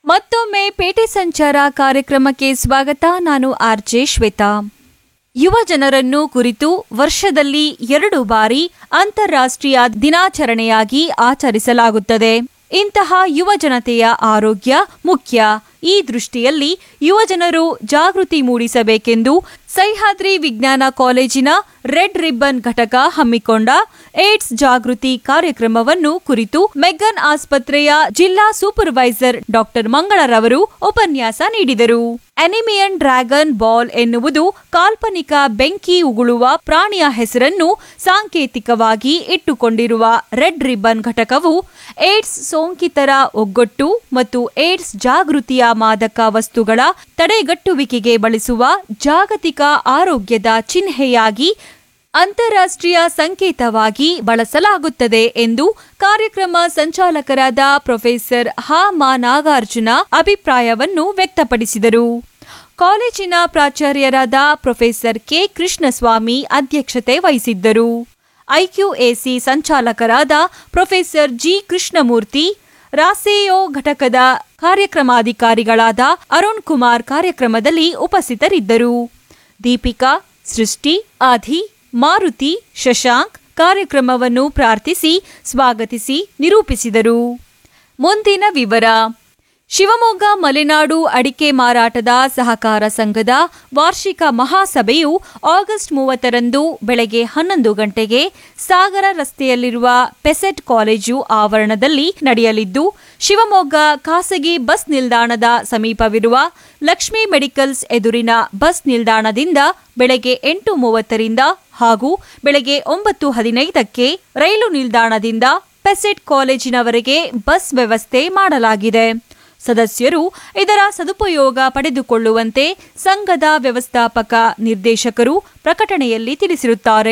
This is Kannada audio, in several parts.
ಮತ್ತೊಮ್ಮೆ ಪೇಟೆ ಸಂಚಾರ ಕಾರ್ಯಕ್ರಮಕ್ಕೆ ಸ್ವಾಗತ ನಾನು ಆರ್ಜೆ ಶ್ವೇತಾ ಯುವ ಜನರನ್ನು ಕುರಿತು ವರ್ಷದಲ್ಲಿ ಎರಡು ಬಾರಿ ಅಂತಾರಾಷ್ಟ್ರೀಯ ದಿನಾಚರಣೆಯಾಗಿ ಆಚರಿಸಲಾಗುತ್ತದೆ ಇಂತಹ ಯುವ ಜನತೆಯ ಆರೋಗ್ಯ ಮುಖ್ಯ ಈ ದೃಷ್ಟಿಯಲ್ಲಿ ಯುವ ಜನರು ಜಾಗೃತಿ ಮೂಡಿಸಬೇಕೆಂದು ಸಹ್ಯಾದ್ರಿ ವಿಜ್ಞಾನ ಕಾಲೇಜಿನ ರೆಡ್ ರಿಬ್ಬನ್ ಘಟಕ ಹಮ್ಮಿಕೊಂಡ ಏಡ್ಸ್ ಜಾಗೃತಿ ಕಾರ್ಯಕ್ರಮವನ್ನು ಕುರಿತು ಮೆಗ್ಗನ್ ಆಸ್ಪತ್ರೆಯ ಜಿಲ್ಲಾ ಸೂಪರ್ವೈಸರ್ ಡಾಕ್ಟರ್ ಮಂಗಳರವರು ಉಪನ್ಯಾಸ ನೀಡಿದರು ಅನಿಮಿಯನ್ ಡ್ರ್ಯಾಗನ್ ಬಾಲ್ ಎನ್ನುವುದು ಕಾಲ್ಪನಿಕ ಬೆಂಕಿ ಉಗುಳುವ ಪ್ರಾಣಿಯ ಹೆಸರನ್ನು ಸಾಂಕೇತಿಕವಾಗಿ ಇಟ್ಟುಕೊಂಡಿರುವ ರೆಡ್ ರಿಬ್ಬನ್ ಘಟಕವು ಏಡ್ಸ್ ಸೋಂಕಿತರ ಒಗ್ಗಟ್ಟು ಮತ್ತು ಏಡ್ಸ್ ಜಾಗೃತಿಯ ಮಾದಕ ವಸ್ತುಗಳ ತಡೆಗಟ್ಟುವಿಕೆಗೆ ಬಳಸುವ ಜಾಗತಿಕ ಆರೋಗ್ಯದ ಚಿಹ್ನೆಯಾಗಿ ಅಂತಾರಾಷ್ಟ್ರೀಯ ಸಂಕೇತವಾಗಿ ಬಳಸಲಾಗುತ್ತದೆ ಎಂದು ಕಾರ್ಯಕ್ರಮ ಸಂಚಾಲಕರಾದ ಪ್ರೊಫೆಸರ್ ಹಾ ಮಾ ನಾಗಾರ್ಜುನ ಅಭಿಪ್ರಾಯವನ್ನು ವ್ಯಕ್ತಪಡಿಸಿದರು ಕಾಲೇಜಿನ ಪ್ರಾಚಾರ್ಯರಾದ ಪ್ರೊಫೆಸರ್ ಕೆ ಕೃಷ್ಣಸ್ವಾಮಿ ಅಧ್ಯಕ್ಷತೆ ವಹಿಸಿದ್ದರು ಐಕ್ಯೂಎಸಿ ಸಂಚಾಲಕರಾದ ಪ್ರೊಫೆಸರ್ ಜಿ ಕೃಷ್ಣಮೂರ್ತಿ ರಾಸೆಯೋ ಘಟಕದ ಕಾರ್ಯಕ್ರಮಾಧಿಕಾರಿಗಳಾದ ಅರುಣ್ ಕುಮಾರ್ ಕಾರ್ಯಕ್ರಮದಲ್ಲಿ ಉಪಸ್ಥಿತರಿದ್ದರು ದೀಪಿಕಾ ಸೃಷ್ಟಿ ಆಧಿ ಮಾರುತಿ ಶಶಾಂಕ್ ಕಾರ್ಯಕ್ರಮವನ್ನು ಪ್ರಾರ್ಥಿಸಿ ಸ್ವಾಗತಿಸಿ ನಿರೂಪಿಸಿದರು ಮುಂದಿನ ವಿವರ ಶಿವಮೊಗ್ಗ ಮಲೆನಾಡು ಅಡಿಕೆ ಮಾರಾಟದ ಸಹಕಾರ ಸಂಘದ ವಾರ್ಷಿಕ ಮಹಾಸಭೆಯು ಆಗಸ್ಟ್ ಮೂವತ್ತರಂದು ಬೆಳಗ್ಗೆ ಹನ್ನೊಂದು ಗಂಟೆಗೆ ಸಾಗರ ರಸ್ತೆಯಲ್ಲಿರುವ ಪೆಸೆಟ್ ಕಾಲೇಜು ಆವರಣದಲ್ಲಿ ನಡೆಯಲಿದ್ದು ಶಿವಮೊಗ್ಗ ಖಾಸಗಿ ಬಸ್ ನಿಲ್ದಾಣದ ಸಮೀಪವಿರುವ ಲಕ್ಷ್ಮೀ ಮೆಡಿಕಲ್ಸ್ ಎದುರಿನ ಬಸ್ ನಿಲ್ದಾಣದಿಂದ ಬೆಳಗ್ಗೆ ಎಂಟು ಮೂವತ್ತರಿಂದ ಹಾಗೂ ಬೆಳಗ್ಗೆ ಒಂಬತ್ತು ಹದಿನೈದಕ್ಕೆ ರೈಲು ನಿಲ್ದಾಣದಿಂದ ಪೆಸೆಟ್ ಕಾಲೇಜಿನವರೆಗೆ ಬಸ್ ವ್ಯವಸ್ಥೆ ಮಾಡಲಾಗಿದೆ ಸದಸ್ಯರು ಇದರ ಸದುಪಯೋಗ ಪಡೆದುಕೊಳ್ಳುವಂತೆ ಸಂಘದ ವ್ಯವಸ್ಥಾಪಕ ನಿರ್ದೇಶಕರು ಪ್ರಕಟಣೆಯಲ್ಲಿ ತಿಳಿಸಿರುತ್ತಾರೆ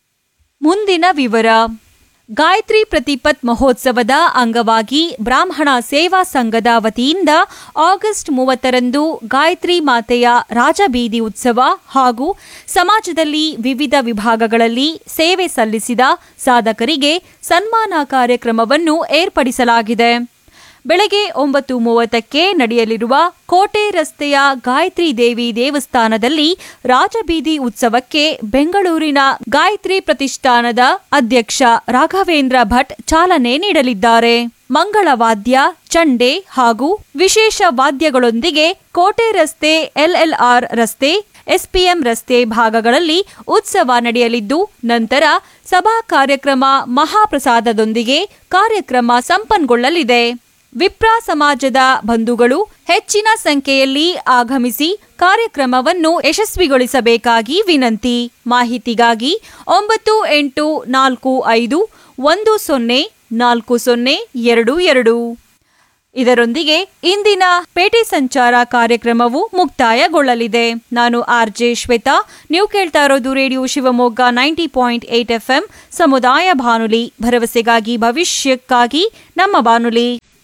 ಮುಂದಿನ ವಿವರ ಗಾಯತ್ರಿ ಪ್ರತಿಪತ್ ಮಹೋತ್ಸವದ ಅಂಗವಾಗಿ ಬ್ರಾಹ್ಮಣ ಸೇವಾ ಸಂಘದ ವತಿಯಿಂದ ಆಗಸ್ಟ್ ಮೂವತ್ತರಂದು ಗಾಯತ್ರಿ ಮಾತೆಯ ರಾಜಬೀದಿ ಉತ್ಸವ ಹಾಗೂ ಸಮಾಜದಲ್ಲಿ ವಿವಿಧ ವಿಭಾಗಗಳಲ್ಲಿ ಸೇವೆ ಸಲ್ಲಿಸಿದ ಸಾಧಕರಿಗೆ ಸನ್ಮಾನ ಕಾರ್ಯಕ್ರಮವನ್ನು ಏರ್ಪಡಿಸಲಾಗಿದೆ ಬೆಳಗ್ಗೆ ಒಂಬತ್ತು ಮೂವತ್ತಕ್ಕೆ ನಡೆಯಲಿರುವ ಕೋಟೆ ರಸ್ತೆಯ ಗಾಯತ್ರಿ ದೇವಿ ದೇವಸ್ಥಾನದಲ್ಲಿ ರಾಜಬೀದಿ ಉತ್ಸವಕ್ಕೆ ಬೆಂಗಳೂರಿನ ಗಾಯತ್ರಿ ಪ್ರತಿಷ್ಠಾನದ ಅಧ್ಯಕ್ಷ ರಾಘವೇಂದ್ರ ಭಟ್ ಚಾಲನೆ ನೀಡಲಿದ್ದಾರೆ ಮಂಗಳವಾದ್ಯ ಚಂಡೆ ಹಾಗೂ ವಿಶೇಷ ವಾದ್ಯಗಳೊಂದಿಗೆ ಕೋಟೆ ರಸ್ತೆ ಎಲ್ಎಲ್ಆರ್ ರಸ್ತೆ ಎಸ್ಪಿಎಂ ರಸ್ತೆ ಭಾಗಗಳಲ್ಲಿ ಉತ್ಸವ ನಡೆಯಲಿದ್ದು ನಂತರ ಸಭಾ ಕಾರ್ಯಕ್ರಮ ಮಹಾಪ್ರಸಾದದೊಂದಿಗೆ ಕಾರ್ಯಕ್ರಮ ಸಂಪನ್ಗೊಳ್ಳಲಿದೆ ವಿಪ್ರ ಸಮಾಜದ ಬಂಧುಗಳು ಹೆಚ್ಚಿನ ಸಂಖ್ಯೆಯಲ್ಲಿ ಆಗಮಿಸಿ ಕಾರ್ಯಕ್ರಮವನ್ನು ಯಶಸ್ವಿಗೊಳಿಸಬೇಕಾಗಿ ವಿನಂತಿ ಮಾಹಿತಿಗಾಗಿ ಒಂಬತ್ತು ಎಂಟು ನಾಲ್ಕು ಐದು ಒಂದು ಸೊನ್ನೆ ನಾಲ್ಕು ಸೊನ್ನೆ ಎರಡು ಎರಡು ಇದರೊಂದಿಗೆ ಇಂದಿನ ಪೇಟೆ ಸಂಚಾರ ಕಾರ್ಯಕ್ರಮವು ಮುಕ್ತಾಯಗೊಳ್ಳಲಿದೆ ನಾನು ಆರ್ ಜೆ ಶ್ವೇತಾ ನೀವು ಕೇಳ್ತಾ ಇರೋದು radio Shivamogga ninety point eight F ಸಮುದಾಯ ಬಾನುಲಿ ಭರವಸೆಗಾಗಿ ಭವಿಷ್ಯಕ್ಕಾಗಿ ನಮ್ಮ ಬಾನುಲಿ